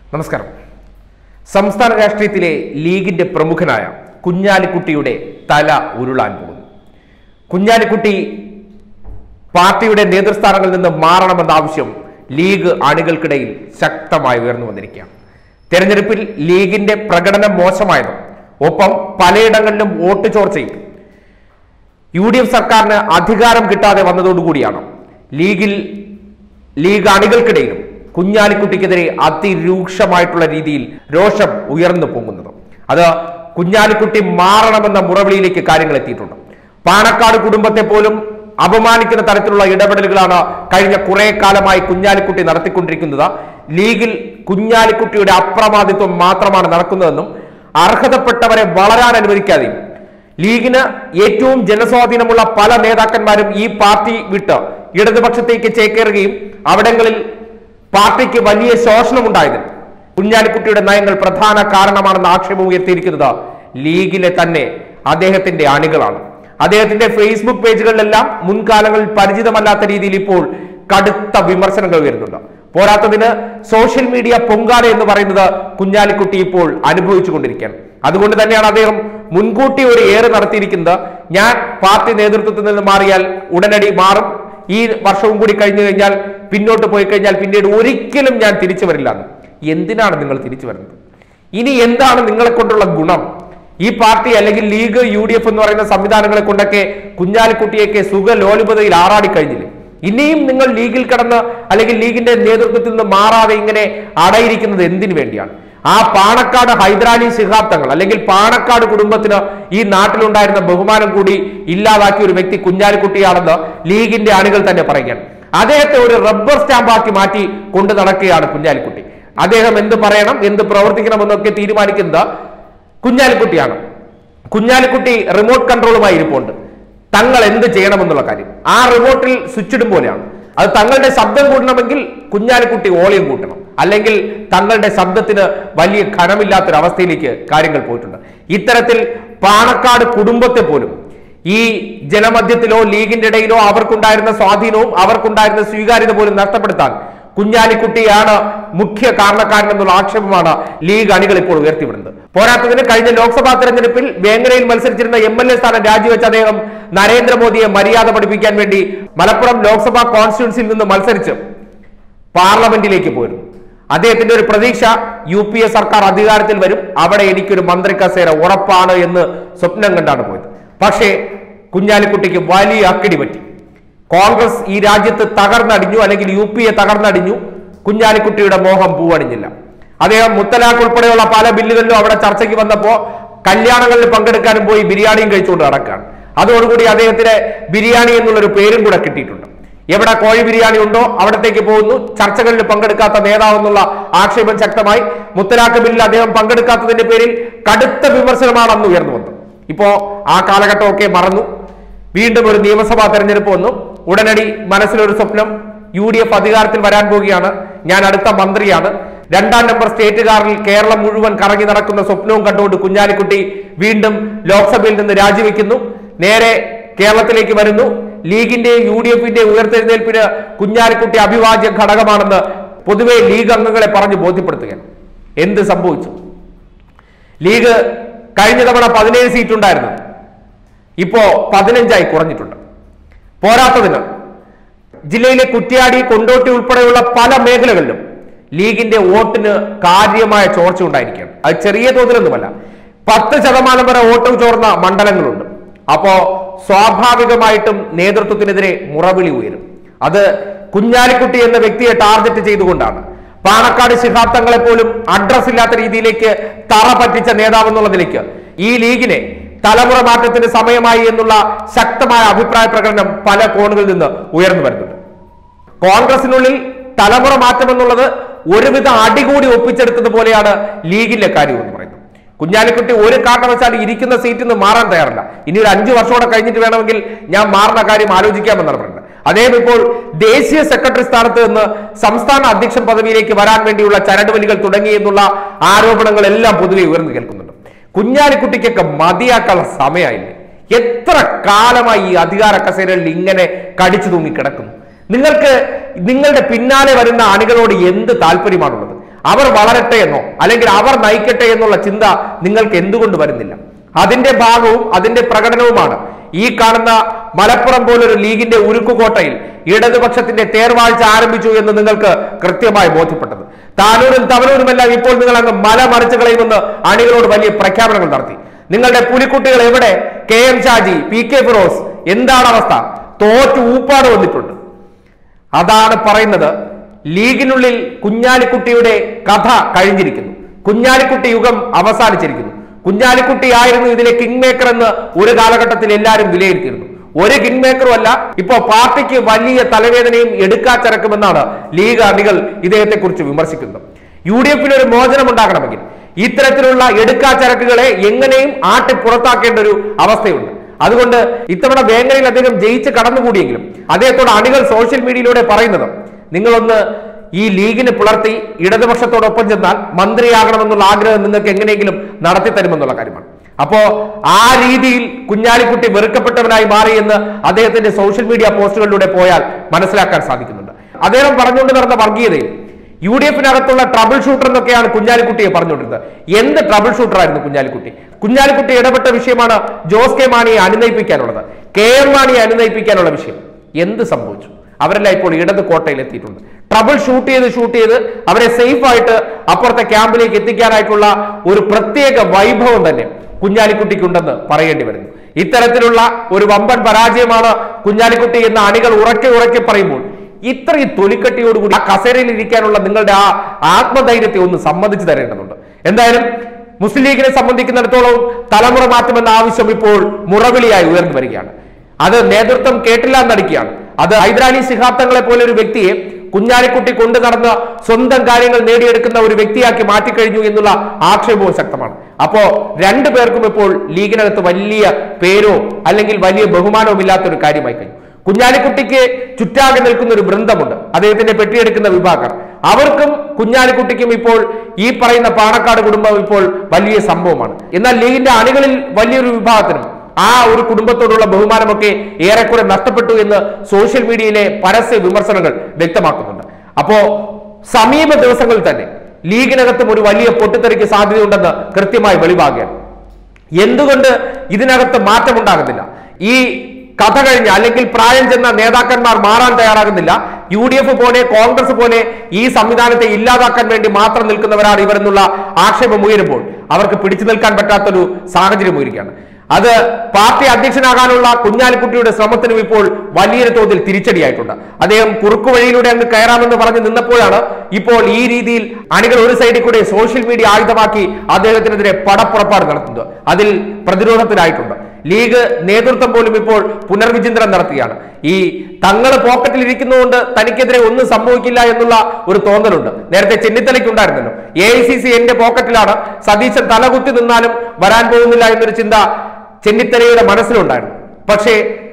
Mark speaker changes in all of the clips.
Speaker 1: നമസ്കാരം സംസ്ഥാന രാഷ്ട്രീയത്തിലെ ലീഗിന്റെ പ്രമുഖനായ കുഞ്ഞാലിക്കുട്ടിയുടെ തല ഉരുളാൻ പോകുന്നു കുഞ്ഞാലിക്കുട്ടി പാർട്ടിയുടെ നേതൃസ്ഥാനങ്ങളിൽ നിന്ന് മാറണമെന്ന ആവശ്യം ലീഗ് അണികൾക്കിടയിൽ ശക്തമായി ഉയർന്നു വന്നിരിക്കുകയാണ് തെരഞ്ഞെടുപ്പിൽ ലീഗിന്റെ പ്രകടനം മോശമായതും ഒപ്പം പലയിടങ്ങളിലും വോട്ട് ചോർച്ചയും യു ഡി എഫ് സർക്കാരിന് അധികാരം കിട്ടാതെ വന്നതോടുകൂടിയാണ് ലീഗിൽ ലീഗ് അണികൾക്കിടയിലും കുഞ്ഞാലിക്കുട്ടിക്കെതിരെ അതിരൂക്ഷമായിട്ടുള്ള രീതിയിൽ രോഷം ഉയർന്നു പൊങ്ങുന്നത് അത് കുഞ്ഞാലിക്കുട്ടി മാറണമെന്ന മുറവിളിയിലേക്ക് കാര്യങ്ങൾ എത്തിയിട്ടുണ്ട് പാണക്കാട് കുടുംബത്തെ പോലും അപമാനിക്കുന്ന തരത്തിലുള്ള ഇടപെടലുകളാണ് കഴിഞ്ഞ കുറെ കാലമായി കുഞ്ഞാലിക്കുട്ടി നടത്തിക്കൊണ്ടിരിക്കുന്നത് ലീഗിൽ കുഞ്ഞാലിക്കുട്ടിയുടെ അപ്രമാദിത്വം മാത്രമാണ് നടക്കുന്നതെന്നും അർഹതപ്പെട്ടവരെ വളരാൻ അനുവദിക്കാതെയും ലീഗിന് ഏറ്റവും ജനസ്വാധീനമുള്ള പല നേതാക്കന്മാരും ഈ പാർട്ടി വിട്ട് ഇടതുപക്ഷത്തേക്ക് ചേക്കേറുകയും അവിടങ്ങളിൽ പാർട്ടിക്ക് വലിയ ശോഷണമുണ്ടായതിന് കുഞ്ഞാലിക്കുട്ടിയുടെ നയങ്ങൾ പ്രധാന കാരണമാണെന്ന് ആക്ഷേപം ഉയർത്തിയിരിക്കുന്നത് ലീഗിലെ തന്നെ അദ്ദേഹത്തിന്റെ അണികളാണ് അദ്ദേഹത്തിന്റെ ഫേസ്ബുക്ക് പേജുകളിലെല്ലാം മുൻകാലങ്ങളിൽ പരിചിതമല്ലാത്ത രീതിയിൽ ഇപ്പോൾ കടുത്ത വിമർശനങ്ങൾ വരുന്നുണ്ട് പോരാത്തതിന് സോഷ്യൽ മീഡിയ പൊങ്കാല എന്ന് പറയുന്നത് കുഞ്ഞാലിക്കുട്ടി ഇപ്പോൾ അനുഭവിച്ചു കൊണ്ടിരിക്കുകയാണ് അതുകൊണ്ട് തന്നെയാണ് അദ്ദേഹം മുൻകൂട്ടി ഒരു ഏറ് നടത്തിയിരിക്കുന്നത് ഞാൻ പാർട്ടി നേതൃത്വത്തിൽ നിന്ന് മാറിയാൽ ഉടനടി മാറും ഈ വർഷവും കൂടി കഴിഞ്ഞു കഴിഞ്ഞാൽ പിന്നോട്ട് പോയി കഴിഞ്ഞാൽ പിന്നീട് ഒരിക്കലും ഞാൻ തിരിച്ചു വരില്ല എന്ന് എന്തിനാണ് നിങ്ങൾ തിരിച്ചു വരുന്നത് ഇനി എന്താണ് നിങ്ങളെ കൊണ്ടുള്ള ഗുണം ഈ പാർട്ടി അല്ലെങ്കിൽ ലീഗ് യു ഡി എഫ് എന്ന് പറയുന്ന സംവിധാനങ്ങളെ കൊണ്ടൊക്കെ കുഞ്ഞാലിക്കുട്ടിയൊക്കെ സുഖലോലുപതയിൽ ആറാടി കഴിഞ്ഞില്ലേ ഇനിയും നിങ്ങൾ ലീഗിൽ കടന്ന് അല്ലെങ്കിൽ ലീഗിന്റെ നേതൃത്വത്തിൽ നിന്ന് മാറാതെ ഇങ്ങനെ അടയിരിക്കുന്നത് എന്തിനു വേണ്ടിയാണ് ആ പാണക്കാട് ഹൈദരാലി ശിഹാബ് തങ്ങൾ അല്ലെങ്കിൽ പാണക്കാട് കുടുംബത്തിന് ഈ നാട്ടിലുണ്ടായിരുന്ന ബഹുമാനം കൂടി ഇല്ലാതാക്കിയ ഒരു വ്യക്തി കുഞ്ഞാലിക്കുട്ടിയാണെന്ന് ലീഗിന്റെ അണികൾ തന്നെ പറയുകയാണ് അദ്ദേഹത്തെ ഒരു റബ്ബർ സ്റ്റാമ്പാക്കി മാറ്റി കൊണ്ടു നടക്കുകയാണ് കുഞ്ഞാലിക്കുട്ടി അദ്ദേഹം എന്ത് പറയണം എന്ത് പ്രവർത്തിക്കണമെന്നൊക്കെ തീരുമാനിക്കുന്നത് കുഞ്ഞാലിക്കുട്ടിയാണ് കുഞ്ഞാലിക്കുട്ടി റിമോട്ട് കൺട്രോളുമായി ഇരിപ്പുണ്ട് തങ്ങൾ എന്ത് ചെയ്യണമെന്നുള്ള കാര്യം ആ റിമോട്ടിൽ സ്വിച്ച് ഇടും പോലെയാണ് അത് തങ്ങളുടെ ശബ്ദം കൂട്ടണമെങ്കിൽ കുഞ്ഞാലിക്കുട്ടി വോളിയം കൂട്ടണം അല്ലെങ്കിൽ തങ്ങളുടെ ശബ്ദത്തിന് വലിയ ഘനമില്ലാത്തൊരവസ്ഥയിലേക്ക് കാര്യങ്ങൾ പോയിട്ടുണ്ട് ഇത്തരത്തിൽ പാണക്കാട് കുടുംബത്തെ പോലും ഈ ജനമധ്യത്തിലോ ലീഗിന്റെ ഇടയിലോ അവർക്കുണ്ടായിരുന്ന സ്വാധീനവും അവർക്കുണ്ടായിരുന്ന സ്വീകാര്യത പോലും നഷ്ടപ്പെടുത്താൻ കുഞ്ഞാലിക്കുട്ടിയാണ് മുഖ്യ കാരണക്കാരൻ എന്നുള്ള ആക്ഷേപമാണ് ലീഗ് അണികൾ ഇപ്പോൾ ഉയർത്തിവിടുന്നത് പോരാത്തതിന് കഴിഞ്ഞ ലോക്സഭാ തെരഞ്ഞെടുപ്പിൽ വേങ്ങരയിൽ മത്സരിച്ചിരുന്ന എം എൽ എ സ്ഥാനം രാജിവെച്ച അദ്ദേഹം നരേന്ദ്രമോദിയെ മര്യാദ പഠിപ്പിക്കാൻ വേണ്ടി മലപ്പുറം ലോക്സഭാ കോൺസ്റ്റിറ്റ്യൻസിയിൽ നിന്ന് മത്സരിച്ച് പാർലമെന്റിലേക്ക് പോയിരുന്നു അദ്ദേഹത്തിന്റെ ഒരു പ്രതീക്ഷ യു പി എ സർക്കാർ അധികാരത്തിൽ വരും അവിടെ എനിക്കൊരു മന്ത്രി കസേര ഉറപ്പാണ് എന്ന് സ്വപ്നം കണ്ടാണ് പോയത് പക്ഷേ കുഞ്ഞാലിക്കുട്ടിക്ക് വലിയ അക്കടി പറ്റി കോൺഗ്രസ് ഈ രാജ്യത്ത് തകർന്നടിഞ്ഞു അല്ലെങ്കിൽ യു പി എ തകർന്നടിഞ്ഞു കുഞ്ഞാലിക്കുട്ടിയുടെ മോഹം പൂവണിഞ്ഞില്ല അദ്ദേഹം മുത്തലാഖ് ഉൾപ്പെടെയുള്ള പല ബില്ലുകളിലും അവിടെ ചർച്ചയ്ക്ക് വന്നപ്പോ കല്യാണങ്ങളിൽ പങ്കെടുക്കാനും പോയി ബിരിയാണിയും കഴിച്ചുകൊണ്ട് നടക്കുകയാണ് അതോടുകൂടി അദ്ദേഹത്തിന് ബിരിയാണി എന്നുള്ളൊരു പേരും കൂടെ കിട്ടിയിട്ടുണ്ട് എവിടെ കോഴി ബിരിയാണി ഉണ്ടോ അവിടത്തേക്ക് പോകുന്നു ചർച്ചകളിൽ പങ്കെടുക്കാത്ത നേതാവെന്നുള്ള ആക്ഷേപം ശക്തമായി മുത്തലാഖ് ബില്ലിൽ അദ്ദേഹം പങ്കെടുക്കാത്തതിന്റെ പേരിൽ കടുത്ത വിമർശനമാണ് അന്ന് ഉയർന്നു വന്നത് ഇപ്പോ ആ കാലഘട്ടമൊക്കെ മറന്നു വീണ്ടും ഒരു നിയമസഭാ തെരഞ്ഞെടുപ്പ് വന്നു ഉടനടി മനസ്സിലൊരു സ്വപ്നം യു ഡി എഫ് അധികാരത്തിൽ വരാൻ പോവുകയാണ് ഞാൻ അടുത്ത മന്ത്രിയാണ് രണ്ടാം നമ്പർ സ്റ്റേറ്റുകാരിൽ കേരളം മുഴുവൻ കറങ്ങി നടക്കുന്ന സ്വപ്നവും കണ്ടുകൊണ്ട് കുഞ്ഞാലിക്കുട്ടി വീണ്ടും ലോക്സഭയിൽ നിന്ന് രാജിവെക്കുന്നു നേരെ കേരളത്തിലേക്ക് വരുന്നു ലീഗിന്റെയും യു ഡി എഫിന്റെയും ഉയർത്തെഴുന്നേൽപ്പിന് കുഞ്ഞാലിക്കുട്ടി അഭിവാജ്യ ഘടകമാണെന്ന് പൊതുവെ ലീഗ് അംഗങ്ങളെ പറഞ്ഞു ബോധ്യപ്പെടുത്തുകയാണ് എന്ത് സംഭവിച്ചു ലീഗ് കഴിഞ്ഞ തവണ പതിനേഴ് സീറ്റ് ഉണ്ടായിരുന്നു ഇപ്പോ പതിനഞ്ചായി കുറഞ്ഞിട്ടുണ്ട് പോരാത്തതിന് ജില്ലയിലെ കുറ്റ്യാടി കൊണ്ടോട്ടി ഉൾപ്പെടെയുള്ള പല മേഖലകളിലും ലീഗിന്റെ വോട്ടിന് കാര്യമായ ചോർച്ച ഉണ്ടായിരിക്കുകയാണ് അത് ചെറിയ തോതിലൊന്നുമല്ല പത്ത് ശതമാനം വരെ വോട്ട് ചോർന്ന മണ്ഡലങ്ങളുണ്ട് അപ്പോ സ്വാഭാവികമായിട്ടും നേതൃത്വത്തിനെതിരെ മുറവിളി ഉയരും അത് കുഞ്ഞാലിക്കുട്ടി എന്ന വ്യക്തിയെ ടാർഗറ്റ് ചെയ്തുകൊണ്ടാണ് പാണക്കാട് ശിഹാബ് തങ്ങളെ പോലും അഡ്രസ് ഇല്ലാത്ത രീതിയിലേക്ക് തറ പറ്റിച്ച നേതാവ് എന്നുള്ള നിലയ്ക്ക് ഈ ലീഗിനെ തലമുറ മാറ്റത്തിന് സമയമായി എന്നുള്ള ശക്തമായ അഭിപ്രായ പ്രകടനം പല കോണുകളിൽ നിന്ന് ഉയർന്നു വരുന്നുണ്ട് കോൺഗ്രസിനുള്ളിൽ തലമുറ മാറ്റം എന്നുള്ളത് ഒരുവിധ അടികൂടി ഒപ്പിച്ചെടുത്തത് പോലെയാണ് ലീഗിലെ കാര്യം എന്ന് പറയുന്നത് കുഞ്ഞാലിക്കുട്ടി ഒരു കാരണവശാലും ഇരിക്കുന്ന സീറ്റിൽ നിന്ന് മാറാൻ തയ്യാറല്ല ഇനി ഒരു അഞ്ചു വർഷത്തോടെ കഴിഞ്ഞിട്ട് വേണമെങ്കിൽ ഞാൻ മാറുന്ന കാര്യം ആലോചിക്കാമെന്നാണ് പറയുന്നത് അദ്ദേഹം ഇപ്പോൾ ദേശീയ സെക്രട്ടറി സ്ഥാനത്ത് നിന്ന് സംസ്ഥാന അധ്യക്ഷൻ പദവിയിലേക്ക് വരാൻ വേണ്ടിയുള്ള ചരടുവലികൾ തുടങ്ങി എന്നുള്ള ആരോപണങ്ങളെല്ലാം പൊതുവെ ഉയർന്നു കേൾക്കുന്നുണ്ട് കുഞ്ഞാലിക്കുട്ടിക്കൊക്കെ മതിയാക്കാനുള്ള സമയമായില്ലേ എത്ര കാലമായി ഈ അധികാര കസേരകളിൽ ഇങ്ങനെ കടിച്ചു തൂങ്ങി കിടക്കുന്നു നിങ്ങൾക്ക് നിങ്ങളുടെ പിന്നാലെ വരുന്ന അണികളോട് എന്ത് താല്പര്യമാണുള്ളത് അവർ വളരട്ടെ എന്നോ അല്ലെങ്കിൽ അവർ നയിക്കട്ടെ എന്നുള്ള ചിന്ത നിങ്ങൾക്ക് എന്തുകൊണ്ട് വരുന്നില്ല അതിന്റെ ഭാഗവും അതിന്റെ പ്രകടനവുമാണ് ഈ കാണുന്ന മലപ്പുറം പോലൊരു ലീഗിന്റെ ഉരുക്കുകോട്ടയിൽ ഇടതുപക്ഷത്തിന്റെ തേർവാഴ്ച ആരംഭിച്ചു എന്ന് നിങ്ങൾക്ക് കൃത്യമായി ബോധ്യപ്പെട്ടത് താനൂരും തവനൂരുമെല്ലാം ഇപ്പോൾ നിങ്ങൾ അങ്ങ് മല മറിച്ചു കളയുമെന്ന് അണികളോട് വലിയ പ്രഖ്യാപനങ്ങൾ നടത്തി നിങ്ങളുടെ പുലിക്കുട്ടികൾ എവിടെ K M Shaji P K Firoz എന്താണ് അവസ്ഥ തോറ്റു ഊപ്പാട് വന്നിട്ടുണ്ട് അതാണ് പറയുന്നത് ലീഗിനുള്ളിൽ കുഞ്ഞാലിക്കുട്ടിയുടെ കഥ കഴിഞ്ഞിരിക്കുന്നു കുഞ്ഞാലിക്കുട്ടി യുഗം അവസാനിച്ചിരിക്കുന്നു കുഞ്ഞാലിക്കുട്ടി ആയിരുന്നു ഇതിലെ കിങ് മേക്കർ എന്ന് ഒരു കാലഘട്ടത്തിൽ എല്ലാവരും വിലയിരുത്തിയിരുന്നു ഒരു കിങ് മേക്കറും അല്ല ഇപ്പോ പാർട്ടിക്ക് വലിയ തലവേദനയും എടുക്കാച്ചരക്കുമെന്നാണ് ലീഗ് അണികൾ ഇദ്ദേഹത്തെ കുറിച്ച് വിമർശിക്കുന്നത് യു ഡി എഫിന് ഒരു മോചനം ഉണ്ടാകണമെങ്കിൽ ഇത്തരത്തിലുള്ള എടുക്കാച്ചരക്കുകളെ എങ്ങനെയും ആട്ടി പുറത്താക്കേണ്ട ഒരു അവസ്ഥയുണ്ട് അതുകൊണ്ട് ഇത്തവണ വേങ്ങരയിൽ അദ്ദേഹം ജയിച്ച് കടന്നുകൂടിയെങ്കിലും അദ്ദേഹത്തോട് അണികൾ സോഷ്യൽ മീഡിയയിലൂടെ പറയുന്നത് നിങ്ങളൊന്ന് ഈ ലീഗിന് പുലർത്തി ഇടതുപക്ഷത്തോടൊപ്പം ചെന്നാൽ മന്ത്രിയാകണമെന്നുള്ള ആഗ്രഹം നിങ്ങൾക്ക് എങ്ങനെയെങ്കിലും നടത്തി തരുമെന്നുള്ള കാര്യമാണ് അപ്പോ ആ രീതിയിൽ കുഞ്ഞാലിക്കുട്ടി വെറുക്കപ്പെട്ടവനായി മാറി എന്ന് അദ്ദേഹത്തിന്റെ സോഷ്യൽ മീഡിയ പോസ്റ്റുകളിലൂടെ പോയാൽ മനസ്സിലാക്കാൻ സാധിക്കുന്നുണ്ട് അദ്ദേഹം പറഞ്ഞുകൊണ്ട് നടന്ന വർഗീയതയിൽ യു ഡി എഫിനകത്തുള്ള ട്രബിൾ ഷൂട്ടർ എന്നൊക്കെയാണ് കുഞ്ഞാലിക്കുട്ടിയെ പറഞ്ഞുകൊണ്ടിരുന്നത് എന്ത് ട്രബിൾ ഷൂട്ടർ ആയിരുന്നു കുഞ്ഞാലിക്കുട്ടി കുഞ്ഞാലിക്കുട്ടി ഇടപെട്ട വിഷയമാണ് ജോസ് കെ മാണിയെ അനുനയിപ്പിക്കാനുള്ളത് കെ എം മാണിയെ അനുനയിപ്പിക്കാനുള്ള വിഷയം എന്ത് സംഭവിച്ചു അവരെല്ലാം ഇപ്പോൾ ഇടത് കോട്ടയിൽ എത്തിയിട്ടുണ്ട് ട്രബിൾ ഷൂട്ട് ചെയ്ത് ഷൂട്ട് ചെയ്ത് അവരെ സേഫ് ആയിട്ട് അപ്പുറത്തെ ക്യാമ്പിലേക്ക് എത്തിക്കാനായിട്ടുള്ള ഒരു പ്രത്യേക വൈഭവം തന്നെ കുഞ്ഞാലിക്കുട്ടിക്കുണ്ടെന്ന് പറയേണ്ടി വരുന്നു ഇത്തരത്തിലുള്ള ഒരു വമ്പൻ പരാജയമാണ് കുഞ്ഞാലിക്കുട്ടി എന്ന അണികൾ ഉറക്കെ ഉറക്കെ പറയുമ്പോൾ ഇത്രയും തൊലിക്കട്ടിയോടുകൂടി ആ കസേരയിൽ ഇരിക്കാനുള്ള നിങ്ങളുടെ ആ ആത്മധൈര്യത്തെ ഒന്ന് സമ്മതിച്ചു തരേണ്ടതുണ്ട് എന്തായാലും മുസ്ലിം ലീഗിനെ സംബന്ധിക്കുന്നിടത്തോളം തലമുറ മാറ്റമെന്ന ആവശ്യം ഇപ്പോൾ മുറവിളിയായി ഉയർന്നു വരികയാണ് അത് നേതൃത്വം കേട്ടില്ല എന്നടിക്കുകയാണ് അത് ഹൈദരാലി ശിഹാബ് തങ്ങളെ പോലെ ഒരു വ്യക്തിയെ കുഞ്ഞാലിക്കുട്ടി കൊണ്ടു നടന്ന് സ്വന്തം കാര്യങ്ങൾ നേടിയെടുക്കുന്ന ഒരു വ്യക്തിയാക്കി മാറ്റിക്കഴിഞ്ഞു എന്നുള്ള ആക്ഷേപവും ശക്തമാണ് അപ്പോ രണ്ടു പേർക്കും ഇപ്പോൾ ലീഗിനകത്ത് വലിയ പേരോ അല്ലെങ്കിൽ വലിയ ബഹുമാനവും ഇല്ലാത്തൊരു കാര്യമായി കഴിഞ്ഞു കുഞ്ഞാലിക്കുട്ടിക്ക് ചുറ്റാകെ നിൽക്കുന്ന ഒരു ബൃന്ദമുണ്ട് അദ്ദേഹത്തിന്റെ പെട്ടിയെടുക്കുന്ന വിഭാഗം അവർക്കും കുഞ്ഞാലിക്കുട്ടിക്കും ഇപ്പോൾ ഈ പറയുന്ന പാണക്കാട് കുടുംബം ഇപ്പോൾ വലിയ സംഭവമാണ് എന്നാൽ ലീഗിന്റെ അണികളിൽ വലിയൊരു വിഭാഗത്തിനും ആ ഒരു കുടുംബത്തോടുള്ള ബഹുമാനമൊക്കെ ഏറെക്കുറെ നഷ്ടപ്പെട്ടു എന്ന് സോഷ്യൽ മീഡിയയിലെ പരസ്യ വിമർശനങ്ങൾ വ്യക്തമാക്കുന്നുണ്ട് അപ്പോ സമീപ ദിവസങ്ങളിൽ തന്നെ ലീഗിനകത്തും ഒരു വലിയ പൊട്ടിത്തെറിക്ക് സാധ്യതയുണ്ടെന്ന് കൃത്യമായി വെളിവാകുകയാണ് എന്തുകൊണ്ട് ഇതിനകത്ത് മാറ്റമുണ്ടാകുന്നില്ല ഈ കഥ കഴിഞ്ഞ അല്ലെങ്കിൽ പ്രായം ചെന്ന നേതാക്കന്മാർ മാറാൻ തയ്യാറാകുന്നില്ല യു ഡി എഫ് പോലെ കോൺഗ്രസ് പോലെ ഈ സംവിധാനത്തെ ഇല്ലാതാക്കാൻ വേണ്ടി മാത്രം നിൽക്കുന്നവരാണ് ഇവരെന്നുള്ള ആക്ഷേപം ഉയരുമ്പോൾ അവർക്ക് പിടിച്ചു നിൽക്കാൻ പറ്റാത്തൊരു സാഹചര്യം ഉയരുകയാണ് അത് പാർട്ടി അധ്യക്ഷനാകാനുള്ള കുഞ്ഞാലിക്കുട്ടിയുടെ ശ്രമത്തിനും ഇപ്പോൾ വലിയൊരു തോതിൽ തിരിച്ചടിയായിട്ടുണ്ട് അദ്ദേഹം കുറുക്കു വഴിയിലൂടെ അങ്ങ് കയറാമെന്ന് പറഞ്ഞ് നിന്നപ്പോഴാണ് ഇപ്പോൾ ഈ രീതിയിൽ അണികൾ ഒരു സൈഡിൽ കൂടെ സോഷ്യൽ മീഡിയ ആയുധമാക്കി അദ്ദേഹത്തിനെതിരെ പടപ്പുറപ്പാട് നടത്തുന്നത് അതിൽ പ്രതിരോധത്തിലായിട്ടുണ്ട് ലീഗ് നേതൃത്വം പോലും ഇപ്പോൾ പുനർവിചിന്തനം നടത്തുകയാണ് ഈ തങ്ങൾ പോക്കറ്റിൽ ഇരിക്കുന്നതുകൊണ്ട് തനിക്കെതിരെ ഒന്നും സംഭവിക്കില്ല എന്നുള്ള ഒരു തോന്നലുണ്ട് നേരത്തെ ചെന്നിത്തലയ്ക്ക് ഉണ്ടായിരുന്നല്ലോ എ ഐ സി സി എന്റെ പോക്കറ്റിലാണ് സതീശൻ തലകുത്തി നിന്നാലും വരാൻ പോകുന്നില്ല എന്നൊരു ചിന്ത ചെന്നിത്തലയുടെ മനസ്സിലുണ്ടായിരുന്നു പക്ഷേ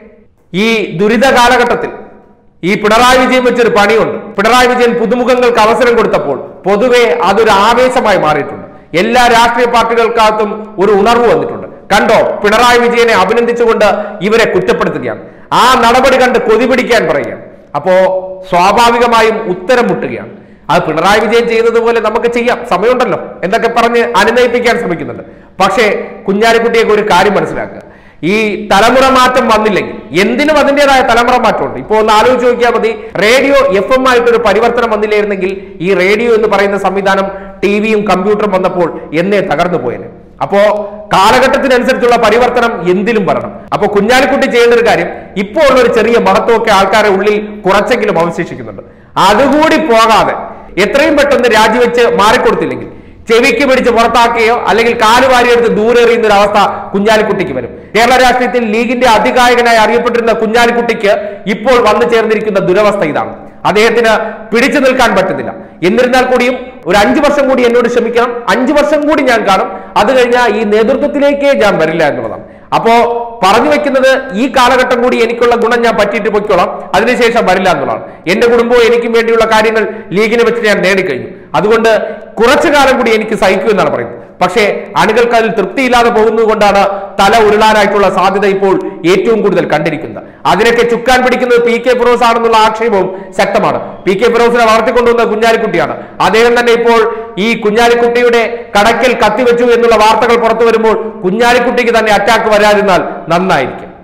Speaker 1: ഈ ദുരിത കാലഘട്ടത്തിൽ ഈ പിണറായി വിജയൻ വെച്ചൊരു പണിയുണ്ട് പിണറായി വിജയൻ പുതുമുഖങ്ങൾക്ക് അവസരം കൊടുത്തപ്പോൾ പൊതുവെ അതൊരു ആവേശമായി മാറിയിട്ടുണ്ട് എല്ലാ രാഷ്ട്രീയ പാർട്ടികൾക്കകത്തും ഒരു ഉണർവ് വന്നിട്ടുണ്ട് കണ്ടോ പിണറായി വിജയനെ അഭിനന്ദിച്ചുകൊണ്ട് ഇവരെ കുറ്റപ്പെടുത്തുകയാണ് ആ നടപടി കണ്ട് കൊതി പിടിക്കാൻ പറയുകയാണ് അപ്പോ സ്വാഭാവികമായും ഉത്തരം മുട്ടുകയാണ് അത് പിണറായി വിജയൻ ചെയ്തതുപോലെ നമുക്ക് ചെയ്യാം സമയമുണ്ടല്ലോ എന്നൊക്കെ പറഞ്ഞ് അനുനയിപ്പിക്കാൻ ശ്രമിക്കുന്നുണ്ട് പക്ഷേ കുഞ്ഞാലിക്കുട്ടിയൊക്കെ ഒരു കാര്യം മനസ്സിലാക്കുക ഈ തലമുറ മാറ്റം വന്നില്ലെങ്കിൽ എന്തിനും അതിൻ്റെതായ തലമുറ മാറ്റമുണ്ട് ഇപ്പോൾ ഒന്ന് ആലോചിച്ച് നോക്കിയാൽ മതി റേഡിയോ എഫ് എം ആയിട്ടൊരു പരിവർത്തനം വന്നില്ലായിരുന്നെങ്കിൽ ഈ റേഡിയോ എന്ന് പറയുന്ന സംവിധാനം ടി വിയും കമ്പ്യൂട്ടറും വന്നപ്പോൾ എന്നേ തകർന്നു പോയേനെ അപ്പോ കാലഘട്ടത്തിനനുസരിച്ചുള്ള പരിവർത്തനം എന്തിലും വരണം അപ്പൊ കുഞ്ഞാലിക്കുട്ടി ചെയ്യേണ്ട ഒരു കാര്യം ഇപ്പോൾ ഉള്ള ഒരു ചെറിയ മഹത്വമൊക്കെ ആൾക്കാരെ ഉള്ളിൽ കുറച്ചെങ്കിലും അവശേഷിക്കുന്നുണ്ട് അതുകൂടി പോകാതെ എത്രയും പെട്ടെന്ന് രാജിവെച്ച് മാറിക്കൊടുത്തില്ലെങ്കിൽ ചെവിക്ക് പിടിച്ച് പുറത്താക്കുകയോ അല്ലെങ്കിൽ കാലുവാരിയെടുത്ത് ദൂരെ എറിയുന്ന ഒരു അവസ്ഥ കുഞ്ഞാലിക്കുട്ടിക്ക് വരും കേരള രാഷ്ട്രീയത്തിൽ ലീഗിന്റെ അധികായകനായി അറിയപ്പെട്ടിരുന്ന കുഞ്ഞാലിക്കുട്ടിക്ക് ഇപ്പോൾ വന്നു ചേർന്നിരിക്കുന്ന ദുരവസ്ഥ ഇതാണ് അദ്ദേഹത്തിന് പിടിച്ചു നിൽക്കാൻ പറ്റുന്നില്ല എന്നിരുന്നാൽ കൂടിയും ഒരു അഞ്ചു വർഷം കൂടി എന്നോട് ക്ഷമിക്കണം അഞ്ചു വർഷം കൂടി ഞാൻ കാണും അത് കഴിഞ്ഞാൽ ഈ നേതൃത്വത്തിലേക്കേ ഞാൻ വരില്ല എന്നുള്ളതാണ് അപ്പോ പറഞ്ഞു വെക്കുന്നത് ഈ കാലഘട്ടം കൂടി എനിക്കുള്ള ഗുണം ഞാൻ പറ്റിയിട്ട് പൊയ്ക്കോളാം അതിനുശേഷം വരില്ല എന്നുള്ളതാണ് എന്റെ കുടുംബവും എനിക്കും വേണ്ടിയുള്ള കാര്യങ്ങൾ ലീഗിനെ വെച്ച് ഞാൻ നേടിക്കഴിഞ്ഞു അതുകൊണ്ട് കുറച്ചു കാലം കൂടി എനിക്ക് സഹിക്കൂ എന്നാണ് പറയുന്നത് പക്ഷേ അണികൾക്ക് അതിൽ തൃപ്തിയില്ലാതെ പോകുന്നതുകൊണ്ടാണ് തല ഉരുളാനായിട്ടുള്ള സാധ്യത ഇപ്പോൾ ഏറ്റവും കൂടുതൽ കണ്ടിരിക്കുന്നത് അതിനൊക്കെ ചുക്കാൻ പിടിക്കുന്നത് പി കെ ഫിറോസ് ആണെന്നുള്ള ആക്ഷേപവും ശക്തമാണ് പി കെ ഫിറോസിനെ വളർത്തിക്കൊണ്ടുവന്ന കുഞ്ഞാലിക്കുട്ടിയാണ് അദ്ദേഹം തന്നെ ഇപ്പോൾ ഈ കുഞ്ഞാലിക്കുട്ടിയുടെ കടക്കിൽ കത്തിവെച്ചു എന്നുള്ള വാർത്തകൾ പുറത്തു വരുമ്പോൾ കുഞ്ഞാലിക്കുട്ടിക്ക് തന്നെ അറ്റാക്ക് വരാതിരുന്നാൽ നന്നായിരിക്കും